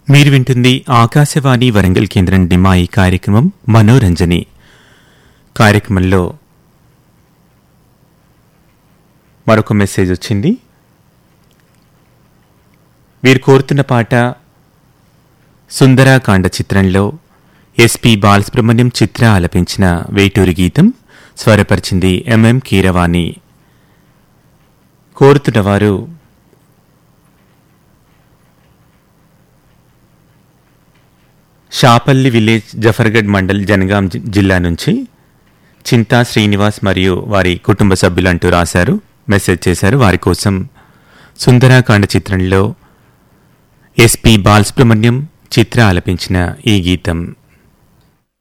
మీరు వింటుంది ఆకాశవాణి వరంగల్ కేంద్రం డిమా ఈ కార్యక్రమం మనోరంజని కార్యక్రమంలో మరొక మెసేజ్ వచ్చింది వీరు కోరుతున్న పాట సుందరాకాండ చిత్రంలో ఎస్పి బాలసుబ్రహ్మణ్యం చిత్ర ఆలపించిన వేటూరి గీతం స్వరపరిచింది ఎంఎం కీరవాణి కోరుతున్నవారు షాపల్లి విలేజ్ జఫర్గఢ్ మండల్ జనగాం జి- జిల్లా నుంచి చింతా శ్రీనివాస్ మరియు వారి కుటుంబ సభ్యులు అంటూ రాశారు మెసేజ్ చేశారు వారి కోసం సుందరాకాండ చిత్రంలో ఎస్పి బాలసుబ్రహ్మణ్యం చిత్ర ఆలపించిన ఈ గీతం